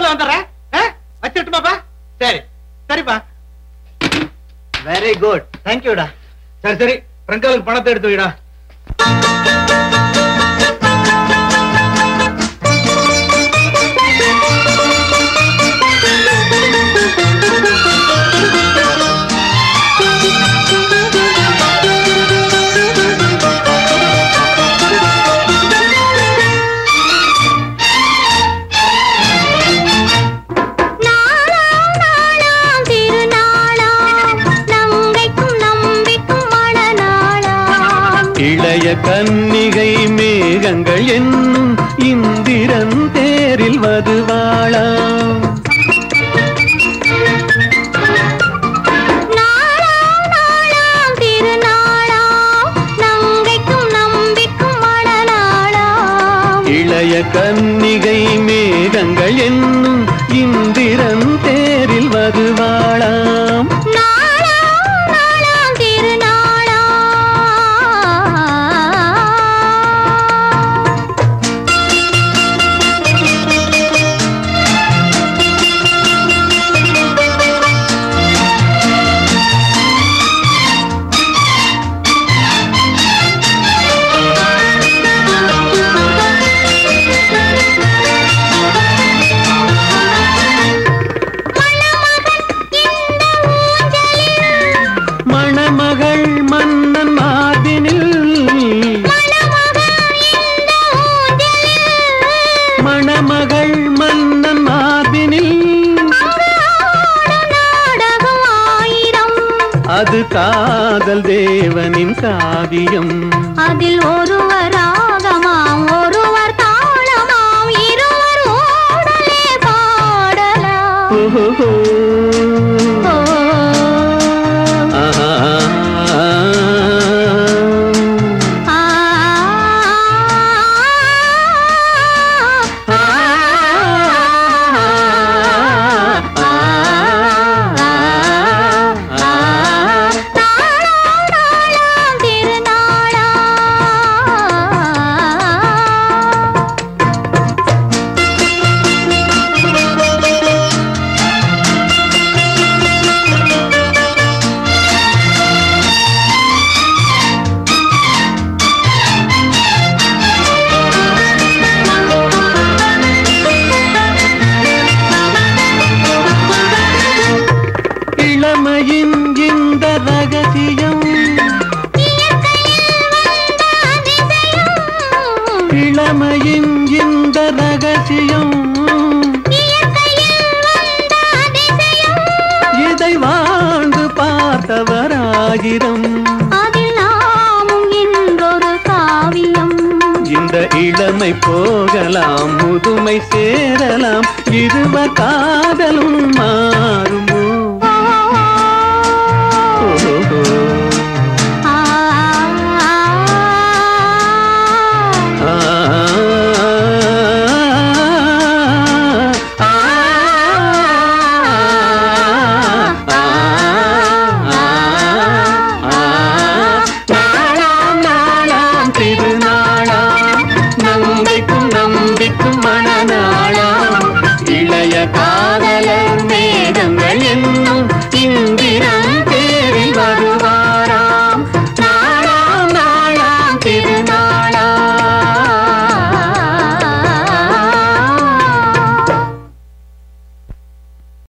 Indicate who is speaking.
Speaker 1: நிமிஷத்துல வந்துடுறேன் ஆ? வச்சிட்டுமாப்பா சரி சரிப்பா
Speaker 2: வெரி குட் தேங்க்யூடா
Speaker 1: சரி சரி ஃப்ரெண்ட்களுக்கு பணத்தை எடுத்து வைடா
Speaker 3: நாளாம் நாளாம் திருநாளாம் நங்கைக்கும் நம்பிக்கும் மணநாளாம்
Speaker 4: இளைய கன்னிகை மேகங்கள் என்னும் இந்திரன் தேரில் வதுவாளாம்
Speaker 3: நாளாம் நாளாம் திருநாளாம் நங்கைக்கும் நம்பிக்கும் மணநாளாம்
Speaker 4: இளைய கன்னிகை மேகங்கள் என்னும் இந்திரன் தேரில் வருவாளாம்
Speaker 3: நாளாம் நாளாம் திருநாளாம்
Speaker 4: மணமகள் மன்னன் மார்பினில் மணமகள் மன்னன் மார்பினில்
Speaker 3: நாடகம் ஆயிரம்
Speaker 4: அது காதல் தேவனின் காவியம்
Speaker 3: அதில் ஒருவர் ராகமாம் ஒருவர் தாளமாம் இருவர் ஓடலே பாடலாம்
Speaker 4: ஓஹோ
Speaker 3: ஓ,
Speaker 4: ஆஹா.
Speaker 3: ஆ, ஆ, நாளாம் நாளாம் திருநாளாம்
Speaker 4: இளமையின் இந்த ரகசியம் இளமையின் இந்த ரகசியம் இதை வாழ்ந்து பார்த்தவராயிரம்
Speaker 3: அதில் நாமும் இன்றொரு காவியம்
Speaker 4: இந்த இளமை போகலாம் முதுமை சேரலாம் இருவ காதலும் மாறும்